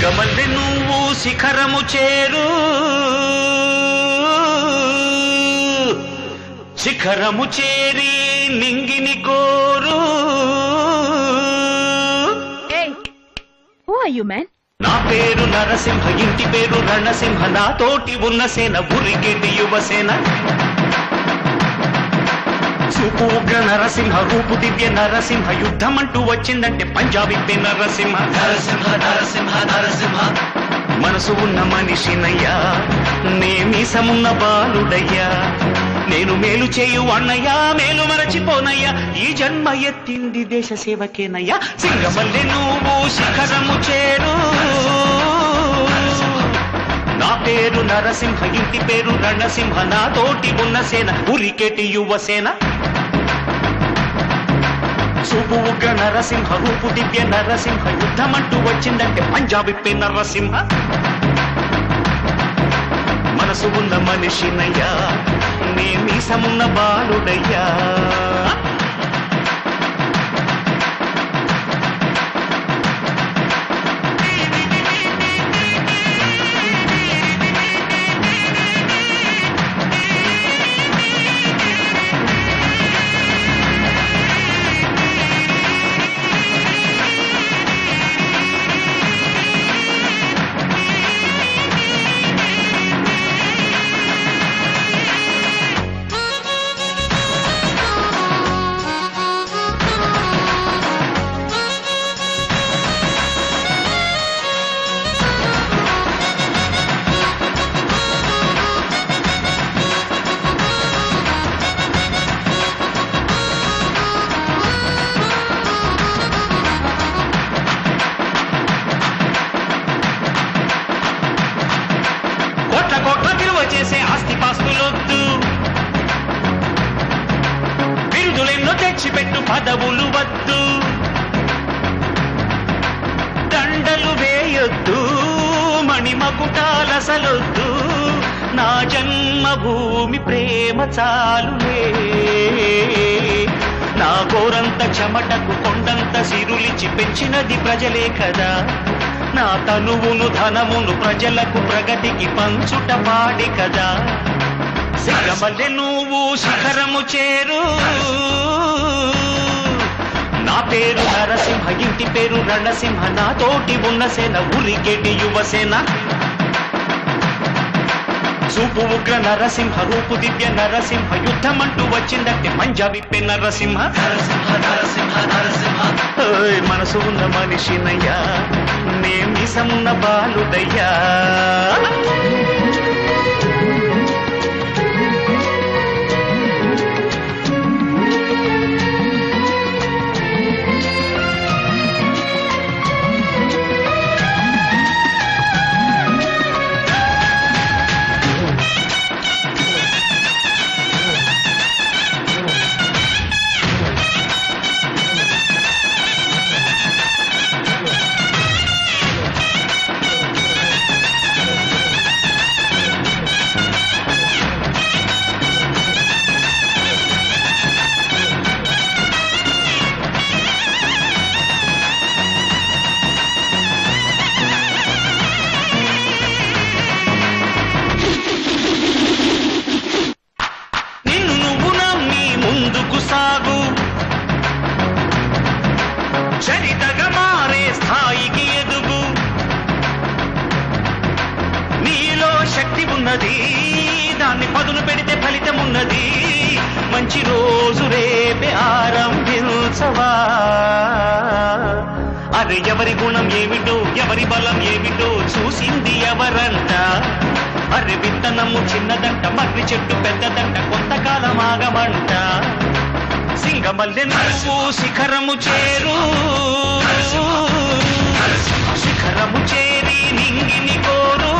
సింగమల్లె నువ్వు శిఖరము చేరు శిఖరము చేరి నింగిని కోరు Hey, who are you, man? నా పేరు నరసింహ ఇంటి పేరు రణసింహ నా తోటి ఉన్న సేన ఉరికెటి యువసేన చూపు ఉగ్ర నరసింహ రూపు దివ్య నరసింహ యుద్ధం అంటూ వచ్చిందంటే పంజాబీ పే నరసింహ నరసింహ నరసింహ నరసింహ మనసు ఉన్న మనిషినయ్యా నే మీసమున్న బాలుడయ్యా నేను మేలు చేయు అన్నయ్యా మేలు మరచిపోనయ్యా ఈ జన్మ ఎత్తింది దేశ సేవకేనయ్యా సింగమల్లి నువ్వు శిఖరము చేరు నా పేరు నరసింహ ఇంటి పేరు రణసింహ నా తోటి ఉన్న సేన ఉరికెటి యువసేన చూపు ఉగ్ర నరసింహ రూపు దివ్య నరసింహ యుద్ధమంటూ వచ్చిందంటే పంజాబీ పే నరసింహ మనసు ఉన్న మనిషినయ్యా నే మీసమున్న బాలుడయ్యా కోట్ల కోట్ల విలువ చేసే ఆస్తి పాస్తులొద్దు బిరుదులెన్నో తెచ్చిపెట్టు పదవులు వద్దు దండలు వేయొద్దు మణిమకుటాలసలొద్దు నా జన్మభూమి ప్రేమ చాలులే నా గోరంత చెమటకు కొండంత సిరులిచి పెంచినది ప్రజలే కదా నా తనువును ధనమును ప్రజలకు ప్రగతికి పంచుట పాడి కదా సిగమల్లె నువ్వు శిఖరము చేరు నా పేరు నరసింహ ఇంటి పేరు రణసింహ నా తోటి ఉన్న సేన ఉరికెటి యువసేన చూపు ఉగ్ర నరసింహ రూపు దివ్య నరసింహ యుద్ధం అంటూ వచ్చిందంటే పంజాబీ పే నరసింహ నరసింహ నరసింహ నరసింహ ఓయ్ మనసు ఉన్న మనిషినయ్యా నే మీసమున్న బాలుడయ్యా నిన్ను నువ్వు నమ్మి ముందుకు సాగు చరితగా మారే స్థాయికి ఎదుగు నీలో శక్తి ఉన్నది దాన్ని పదును పెడితే ఫలితం ఉన్నది మంచి రోజు రేపే ఆరంభించవా అరే ఎవరి గుణం ఏమిటో ఎవరి బలం ఏమిటో చూసింది ఎవరంట అరే విత్తనము చిన్నదంట మర్రి చెట్టు పెద్దదంట కొంతకాలం ఆగమంట సింగమల్లె నువ్వు శిఖరము చేరు శిఖరము చేరి నింగిని కోరు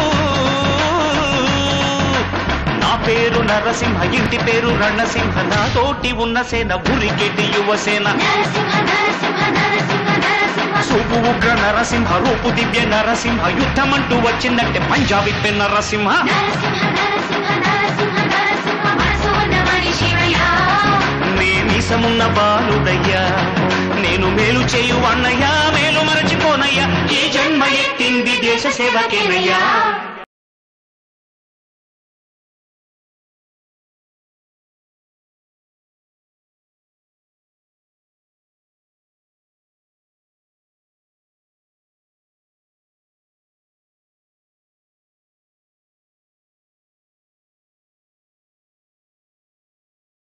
నా పేరు నరసింహ ఇంటి పేరు రణసింహ నా తోటి ఉన్న సేన ఉరికెటి యువసేన నరసింహ నరసింహ నరసింహ నరసింహ చూపు ఉగ్ర నరసింహ రూపు దివ్య నరసింహ యుద్ధం అంటూ వచ్చిందంటే పంజాబీ పె నరసింహ నరసింహ నరసింహ నరసింహ నరసింహ మనసు ఉన్న మనిషివయ్యా నే మీసమున్న బాలుడయ్యా నేను మేలు చేయు అన్నయ్యా మేలు మరచిపోనయ్యా ఈ జన్మ ఎత్తింది దేశ సేవకేనయ్యా